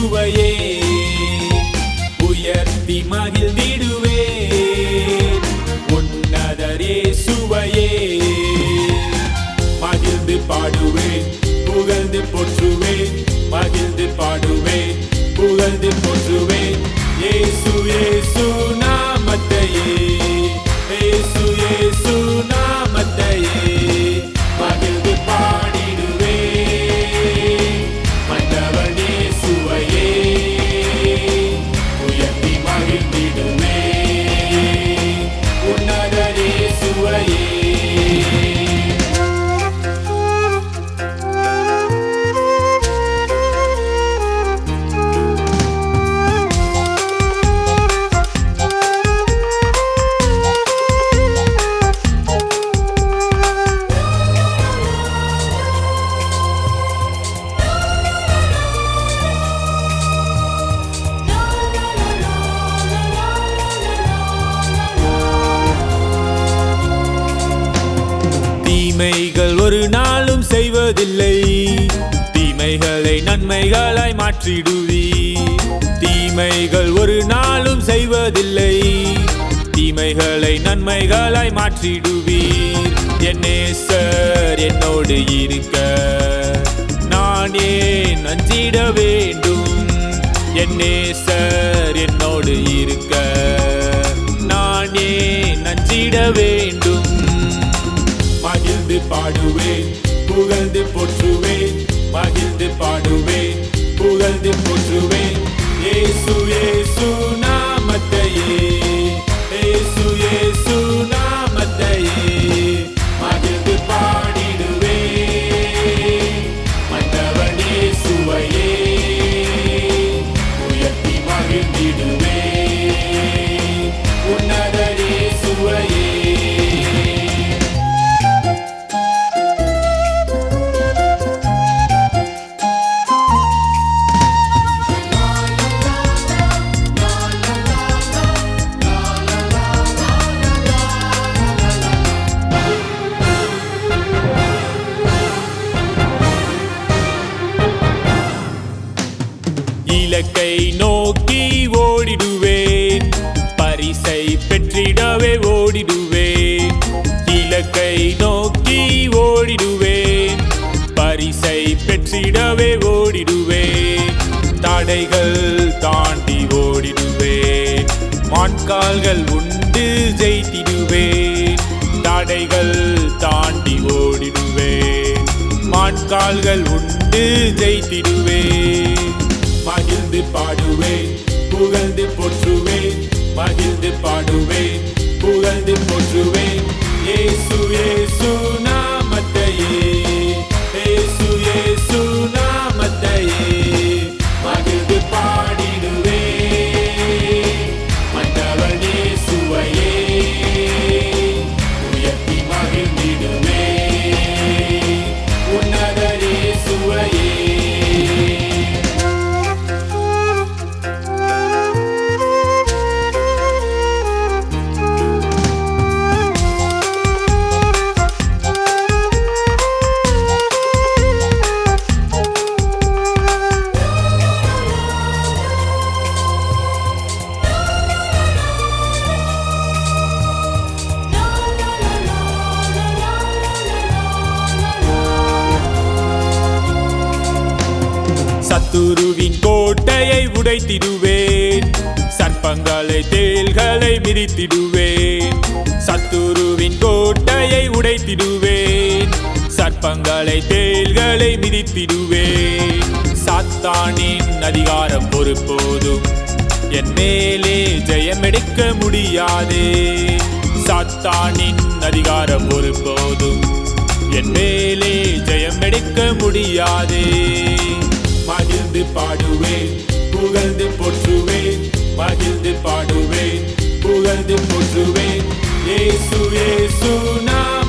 இயேசுவையே உயர்த்தி மகிழ்ந்திடுவே உன்னதரே சுவையே மகிழ்ந்து பாடுவேன் புகழ்ந்து போற்றுவேன் மகிழ்ந்து பாடுவேன் புகழ்ந்து போற்றுவேன் இயேசு இயேசு நாமத்தையே இயேசு இயேசு நாமத்தையே மகிழ்ந்து பாடிடுவே மன்னவன் இயேசுவையே உயர்த்தி மகிழ்ந்திடுவே உன்னதரே சுவையே தீமைகள் ஒரு நாளும் செய்வதில்லை தீமைகளை நன்மைகளாய் மாற்றிடுவி தீமைகள் ஒரு நாளும் செய்வதில்லை தீமைகளை நன்மைகளாய் மாற்றிடுவீர் என் நேசர் என்னோடு இருக்க நான் ஏன் நஞ்சிட வேண்டும் என் நேசர் என்னோடு இருக்க நான் ஏன் நஞ்சிட வேண்டும் மகிழ்ந்து பாடுவேன் புகழ்ந்து போற்றுவேன் மகிழ்ந்து பாடுவேன் புகழ்ந்து போற்றுவேன் இயேசு இயேசு நாமத்தையே இயேசு இயேசு நாமத்தையே மகிழ்ந்து பாடிடுவேன் மன்னவன் இயேசுவையே உயர்த்தி மகிழ்ந்திடுவேன் உன்னதர் இயேசுவையே இலக்கை நோக்கி ஓடிடுவேன் பரிசை பெற்றிடவே ஓடிடுவேன் இலக்கை நோக்கி ஓடிடுவேன் பரிசை பெற்றிடவே ஓடிடுவேன் தடைகள் தாண்டி ஓடிடுவேன் மான்கால்கள் உண்டு ஜெயித்திடுவேன் தடைகள் தாண்டி ஓடிடுவேன் மான்கால்கள் உண்டு ஜெயித்திடுவேன் மகிழ்ந்து பாடுவேன் புகழ்ந்து போற்றுவேன் மகிழ்ந்து பாடுவேன் புகழ்ந்து போற்றுவேன் இயேசு இயேசு நாமத்தையே இயேசு இயேசு நாமத்தையே மகிழ்ந்து பாடிடுவேன் மன்னவன் இயேசுவையே உயர்த்தி மகிழ்ந்திடுவேன் உன்னதர் இயேசுவையே சத்துருவின் கோட்டையை உடைத்திடுவேன் சர்ப்பங்களை தேள்களை மிதித்திடுவேன் சத்துருவின் கோட்டையை உடைத்திடுவேன் சர்ப்பங்களை தேள்களை மிதித்திடுவேன் சாத்தானின் அதிகாரம் ஒருபோதும் என் மேலே ஜெயமெடுக்க முடியாதே சாத்தானின் அதிகாரம் ஒருபோதும் என் மேலே ஜெயம் எடுக்க முடியாதே மகிழ்ந்து பாடுவேன் புகழ்ந்து போற்றுவேன் மகிழ்ந்து பாடுவேன் புகழ்ந்து போற்றுவேன் இயேசு இயேசு நான்